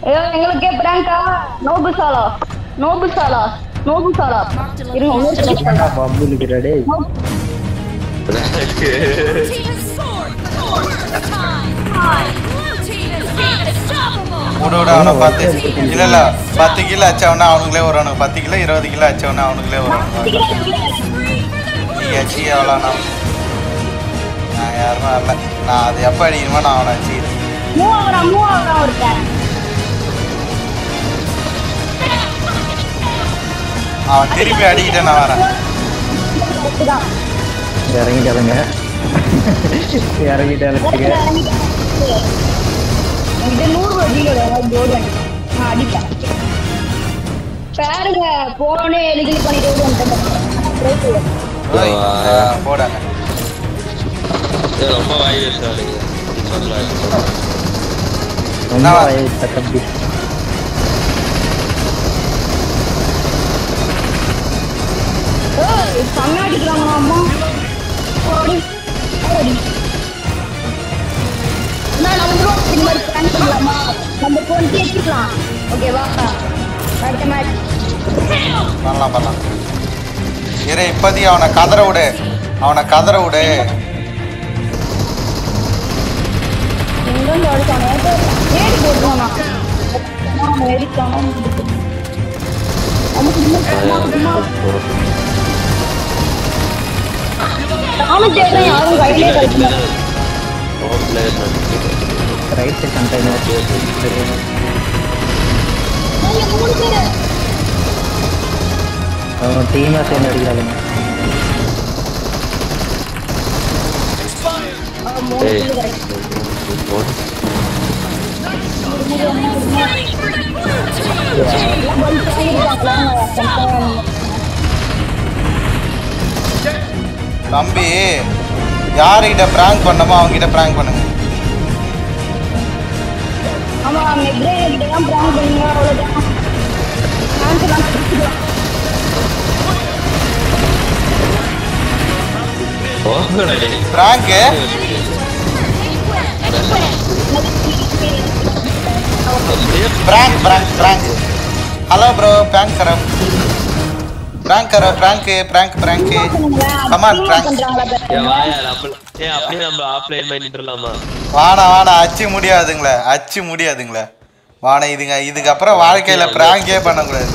ஐயோ எங்களுக்கே பிராங்கா நோபு சாலா நோபு சாலா நோபு சாலா இருங்க இன்னொரு தடவை சொல்றேன். பம்பு நிக்கிறா டேய் Team has scored for the time. Blue team is unstoppable. விடு விடு அவனை பார்த்து இல்ல இல்ல பத்து கிலோ அச்சவனா அவனுங்களே வருவானுங்க பத்து கிலோ இருபது கிலோ அச்சவனா அவனுங்களே வருவானுங்க Free for the blue நீ அச்சி எவ்வளோண்ணா நான் யாருமே வரல நான் அது எப்போ அடிக்கணுமோ நான் அவனை அடிச்சுக்கிறேன் மூவ் ஆகுறான் மூவ் ஆகுறான் ஒருத்தன் அவன் திருப்பி அடிக்கிட்டே நான் வரேன் இதுதான். இறங்கிட்டாருங்க இறங்கிட்டாருங்க என்கிட்ட நூறு வண்டியில ஜோடி வண்டி நான் அடிப்பேன் பாருங்க போனே எலிகிலி பண்ணிட்டு ஓடி வந்துட்டேன் ஓய், ஆ, போடாங்க இது ரொம்ப வாய் வச்சாலுங்க ரொம்ப வயசு தம்பி ஏய், செம்ம அடிக்கிறாங்க அம்மா ஓடி ஓடி நான் நம்மளும் இந்த மாதிரி பிளான் பண்ணலாமா நம்ம கொஞ்சம் எடுத்துக்கலாம் ஓகேவா அடுத்த மேட்ச் பண்ணலாம் பண்ணலாம் இரு இப்போதைக்கு அவனை கதற விடு அவனை கதற விடு எங்கேருந்து அடிச்சானே ஏறி போட்டுருவானா ஏறிச்சானா நானும் தேடுறேன் யாரும் கையிலே கிடைக்கல ரைட் சைட் கண்டெய்னர் நீங்க மூணு பேரு அவன் டீமா சேர்ந்து அடிக்கிறாங்க ஆ, மூணு பேரு கிடைக்கும் எல்லாம் பல்ப் வாங்கிருக்காங்களா தம்பி யாருக்கிட்ட ப்ராங்க் பண்ணமோ அவங்ககிட்ட ப்ராங்க் பண்ணுங்க ஆமா மெக்ரே கிட்ட தான் பிராங்க் பண்ணுங்க அவ்வளவுதான் நான் நான் பிடிச்சிடுவேன் prank prank prank prank hello bro prank கரோ ப்ராங்க் கரோ prank prank prank come on prank பண்றாங்களா ஏன் வாயா நம்ம ஏன் அப்படியே நம்ம ஆஃப்லைன் பண்ணிட்டுலாமா வாடா வாடா அச்சு முடியாதுங்களே அச்சு முடியாதுங்களே வாடா இதுங்க இதுக்கப்புறம் வாழ்க்கையில ப்ராங்கே பண்ணக்கூடாது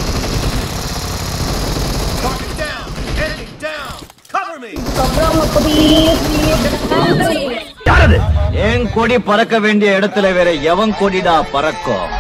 அப்புறம் அவங்க புதிய என் கொடி பறக்க வேண்டிய இடத்துல வேற எவன் கொடிடா பறக்கும்